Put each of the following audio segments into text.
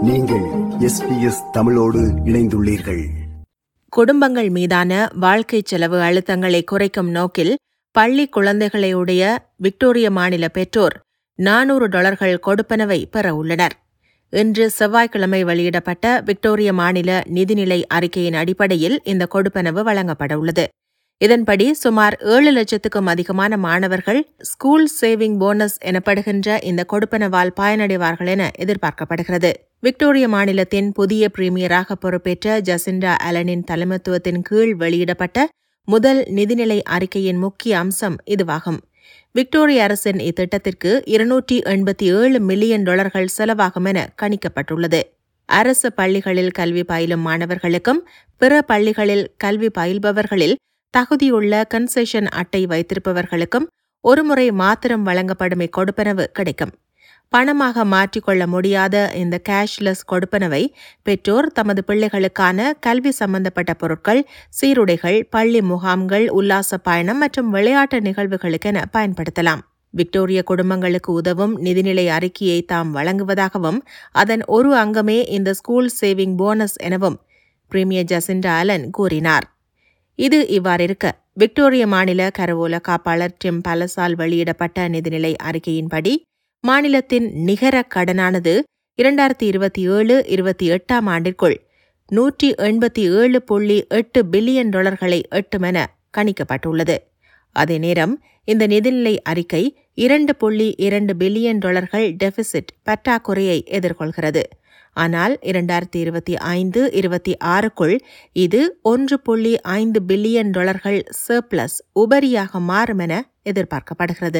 நீங்கள் எஸ்பிஎஸ் தமிழோடு இணைந்துள்ளீர்கள் குடும்பங்கள் மீதான வாழ்க்கை செலவு அழுத்தங்களை குறைக்கும் நோக்கில் பள்ளி குழந்தைகளையுடைய விக்டோரிய மாநில பெற்றோர் நானூறு டாலர்கள் கொடுப்பனவை பெற உள்ளனர் இன்று செவ்வாய்க்கிழமை வெளியிடப்பட்ட விக்டோரிய மாநில நிதிநிலை அறிக்கையின் அடிப்படையில் இந்த கொடுப்பனவு வழங்கப்பட உள்ளது இதன்படி சுமார் ஏழு லட்சத்துக்கும் அதிகமான மாணவர்கள் ஸ்கூல் சேவிங் போனஸ் எனப்படுகின்ற இந்த கொடுப்பனவால் பயனடைவார்கள் என எதிர்பார்க்கப்படுகிறது விக்டோரிய மாநிலத்தின் புதிய பிரீமியராக பொறுப்பேற்ற ஜசிண்டா அலனின் தலைமைத்துவத்தின் கீழ் வெளியிடப்பட்ட முதல் நிதிநிலை அறிக்கையின் முக்கிய அம்சம் இதுவாகும் விக்டோரிய அரசின் இத்திட்டத்திற்கு இருநூற்றி எண்பத்தி ஏழு மில்லியன் டாலர்கள் செலவாகும் என கணிக்கப்பட்டுள்ளது அரசு பள்ளிகளில் கல்வி பயிலும் மாணவர்களுக்கும் பிற பள்ளிகளில் கல்வி பயில்பவர்களில் தகுதியுள்ள கன்செஷன் அட்டை வைத்திருப்பவர்களுக்கும் ஒருமுறை மாத்திரம் வழங்கப்படும் இக்கொடுப்பனவு கிடைக்கும் பணமாக மாற்றிக்கொள்ள முடியாத இந்த கேஷ்லெஸ் கொடுப்பனவை பெற்றோர் தமது பிள்ளைகளுக்கான கல்வி சம்பந்தப்பட்ட பொருட்கள் சீருடைகள் பள்ளி முகாம்கள் உல்லாச பயணம் மற்றும் விளையாட்டு நிகழ்வுகளுக்கென பயன்படுத்தலாம் விக்டோரிய குடும்பங்களுக்கு உதவும் நிதிநிலை அறிக்கையை தாம் வழங்குவதாகவும் அதன் ஒரு அங்கமே இந்த ஸ்கூல் சேவிங் போனஸ் எனவும் பிரீமியர் ஜசிண்டா அலன் கூறினார் இது இவ்வாறிருக்க விக்டோரிய மாநில கரவோல காப்பாளர் டிம் பலசால் வெளியிடப்பட்ட நிதிநிலை அறிக்கையின்படி மாநிலத்தின் நிகர கடனானது இரண்டாயிரத்தி இருபத்தி ஏழு இருபத்தி எட்டாம் ஆண்டிற்குள் நூற்றி எண்பத்தி ஏழு புள்ளி எட்டு பில்லியன் டாலர்களை எட்டும் என கணிக்கப்பட்டுள்ளது அதே நேரம் இந்த நிதிநிலை அறிக்கை இரண்டு புள்ளி இரண்டு பில்லியன் டாலர்கள் டெபிசிட் பற்றாக்குறையை எதிர்கொள்கிறது ஆனால் இரண்டாயிரத்தி இருபத்தி ஐந்து இருபத்தி ஆறுக்குள் இது ஒன்று புள்ளி ஐந்து பில்லியன் டாலர்கள் சர்ப்ளஸ் உபரியாக மாறும் என எதிர்பார்க்கப்படுகிறது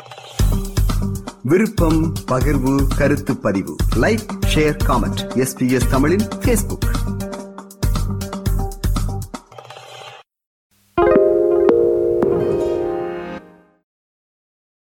விருப்பம் பகிர்வு கருத்து பதிவு லைக் ஷேர் காமெண்ட் எஸ்பிஎஸ் தமிழின் ஃபேஸ்புக்